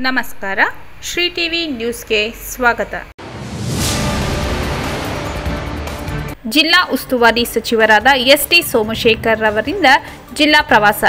ನಮಸ್ಕಾರ ಶ್ರೀ ಟಿವಿ ನ್ಯೂಸ್ಗೆ ಸ್ವಾಗತ ಜಿಲ್ಲಾ ಉಸ್ತುವಾರಿ ಸಚಿವರಾದ ಎಸ್ ಟಿ ಸೋಮಶೇಖರ್ ರವರಿಂದ ಜಿಲ್ಲಾ ಪ್ರವಾಸ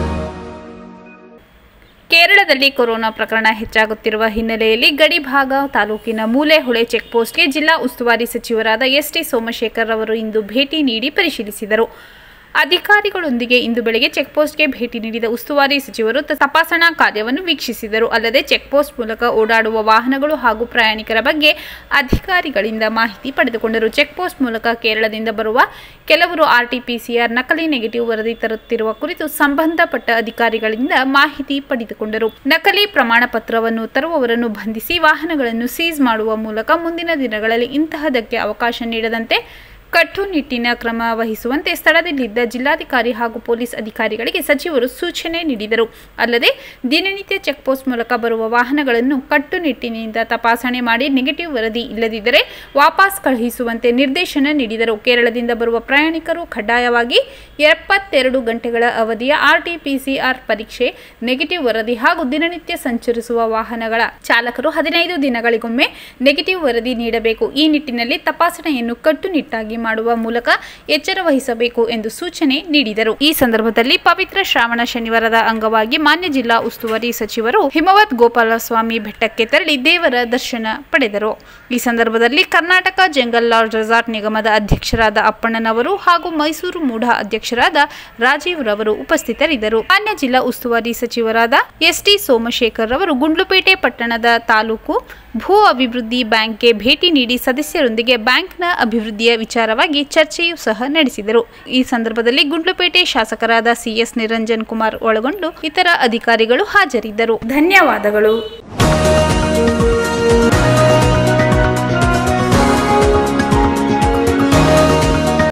ಕೇರಳದಲ್ಲಿ ಕೊರೋನಾ ಪ್ರಕರಣ ಹೆಚ್ಚಾಗುತ್ತಿರುವ ಹಿನ್ನೆಲೆಯಲ್ಲಿ ಗಡಿಭಾಗ ತಾಲೂಕಿನ ಮೂಲೆಹೊಳೆ ಚೆಕ್ಪೋಸ್ಟ್ಗೆ ಜಿಲ್ಲಾ ಉಸ್ತುವಾರಿ ಸಚಿವರಾದ ಎಸ್ ಟಿ ಸೋಮಶೇಖರ್ ಅವರು ಇಂದು ಭೇಟಿ ನೀಡಿ ಪರಿಶೀಲಿಸಿದರು ಅಧಿಕಾರಿಗಳೊಂದಿಗೆ ಇಂದು ಬೆಳಗ್ಗೆ ಚೆಕ್ಪೋಸ್ಟ್ಗೆ ಭೇಟಿ ನೀಡಿದ ಉಸ್ತುವಾರಿ ಸಚಿವರು ತ- ತಪಾಸಣಾ ಕಾರ್ಯವನ್ನು ವೀಕ್ಷಿಸಿದರು ಅಲ್ಲದೆ ಚೆಕ್ಪೋಸ್ಟ್ ಮೂಲಕ ಓಡಾಡುವ ವಾಹನಗಳು ಹಾಗೂ ಪ್ರಯಾಣಿಕರ ಬಗ್ಗೆ ಅಧಿಕಾರಿಗಳಿಂದ ಮಾಹಿತಿ ಪಡೆದುಕೊಂಡರು ಚೆಕ್ಪೋಸ್ಟ್ ಮೂಲಕ ಕೇರಳದಿಂದ ಬರುವ ಕೆಲವರು ಆರ್ಟಿಪಿಸಿಆರ್ ನಕಲಿ ನೆಗೆಟಿವ್ ವರದಿ ತರುತ್ತಿರುವ ಕುರಿತು ಸಂಬಂಧಪಟ್ಟ ಅಧಿಕಾರಿಗಳಿಂದ ಮಾಹಿತಿ ಪಡೆದುಕೊಂಡರು ನಕಲಿ ಪ್ರಮಾಣ ಪತ್ರವನ್ನು ತರುವವರನ್ನು ಬಂಧಿಸಿ ವಾಹನಗಳನ್ನು ಸೀಸ್ ಮಾಡುವ ಮೂಲಕ ಮುಂದಿನ ದಿನಗಳಲ್ಲಿ ಇಂತಹದಕ್ಕೆ ಅವಕಾಶ ನೀಡದಂತೆ ಕಟ್ಟುನಿಟ್ಟಿನ ಕ್ರಮ ವಹಿಸುವಂತೆ ಸ್ಥಳದಲ್ಲಿದ್ದ ಜಿಲ್ಲಾಧಿಕಾರಿ ಹಾಗೂ ಪೊಲೀಸ್ ಅಧಿಕಾರಿಗಳಿಗೆ ಸಚಿವರು ಸೂಚನೆ ನೀಡಿದರು ಅಲ್ಲದೆ ದಿನನಿತ್ಯ ಚೆಕ್ಪೋಸ್ಟ್ ಮೂಲಕ ಬರುವ ವಾಹನಗಳನ್ನು ಕಟ್ಟುನಿಟ್ಟಿನಿಂದ ತಪಾಸಣೆ ಮಾಡಿ ನೆಗೆಟಿವ್ ವರದಿ ಇಲ್ಲದಿದ್ದರೆ ವಾಪಸ್ ಕಳುಹಿಸುವಂತೆ ನಿರ್ದೇಶನ ನೀಡಿದರು ಕೇರಳದಿಂದ ಬರುವ ಪ್ರಯಾಣಿಕರು ಕಡ್ಡಾಯವಾಗಿ ಎಪ್ಪತ್ತೆರಡು ಗಂಟೆಗಳ ಅವಧಿಯ ಆರ್ಟಿಪಿಸಿಆರ್ ಪರೀಕ್ಷೆ ನೆಗೆಟಿವ್ ವರದಿ ಹಾಗೂ ದಿನನಿತ್ಯ ಸಂಚರಿಸುವ ವಾಹನಗಳ ಚಾಲಕರು ಹದಿನೈದು ದಿನಗಳಿಗೊಮ್ಮೆ ನೆಗೆಟಿವ್ ವರದಿ ನೀಡಬೇಕು ಈ ನಿಟ್ಟಿನಲ್ಲಿ ತಪಾಸಣೆಯನ್ನು ಕಟ್ಟುನಿಟ್ಟಾಗಿ ಮಾಡುವ ಮೂಲಕ ಎಚ್ಚರ ವಹಿಸಬೇಕು ಎಂದು ಸೂಚನೆ ನೀಡಿದರು ಈ ಸಂದರ್ಭದಲ್ಲಿ ಪವಿತ್ರ ಶ್ರಾವಣ ಶನಿವಾರದ ಅಂಗವಾಗಿ ಮಾನ್ಯ ಜಿಲ್ಲಾ ಉಸ್ತುವಾರಿ ಸಚಿವರು ಹಿಮವತ್ ಗೋಪಾಲಸ್ವಾಮಿ ಬೆಟ್ಟಕ್ಕೆ ತೆರಳಿ ದೇವರ ದರ್ಶನ ಪಡೆದರು ಈ ಸಂದರ್ಭದಲ್ಲಿ ಕರ್ನಾಟಕ ಜಂಗಲ್ ಲಾಡ್ಜ್ ರೆಸಾರ್ಟ್ ನಿಗಮದ ಅಧ್ಯಕ್ಷರಾದ ಅಪ್ಪಣ್ಣನವರು ಹಾಗೂ ಮೈಸೂರು ಮೂಢ ಅಧ್ಯಕ್ಷರಾದ ರಾಜೀವ್ ರವರು ಉಪಸ್ಥಿತರಿದ್ದರು ಮಾನ್ಯ ಜಿಲ್ಲಾ ಉಸ್ತುವಾರಿ ಸಚಿವರಾದ ಎಸ್ ಟಿ ಸೋಮಶೇಖರ್ ರವರು ಗುಂಡ್ಲುಪೇಟೆ ಪಟ್ಟಣದ ತಾಲೂಕು ಭೂ ಅಭಿವೃದ್ಧಿ ಬ್ಯಾಂಕ್ಗೆ ಭೇಟಿ ನೀಡಿ ಸದಸ್ಯರೊಂದಿಗೆ ಬ್ಯಾಂಕ್ನ ಅಭಿವೃದ್ಧಿಯ ವಿಚಾರವಾಗಿ ಚರ್ಚೆಯೂ ಸಹ ನಡೆಸಿದರು ಈ ಸಂದರ್ಭದಲ್ಲಿ ಗುಂಡ್ಲುಪೇಟೆ ಶಾಸಕರಾದ ಸಿಎಸ್ ನಿರಂಜನ್ ಕುಮಾರ್ ಒಳಗೊಂಡು ಇತರ ಅಧಿಕಾರಿಗಳು ಹಾಜರಿದ್ದರು ಧನ್ಯವಾದಗಳು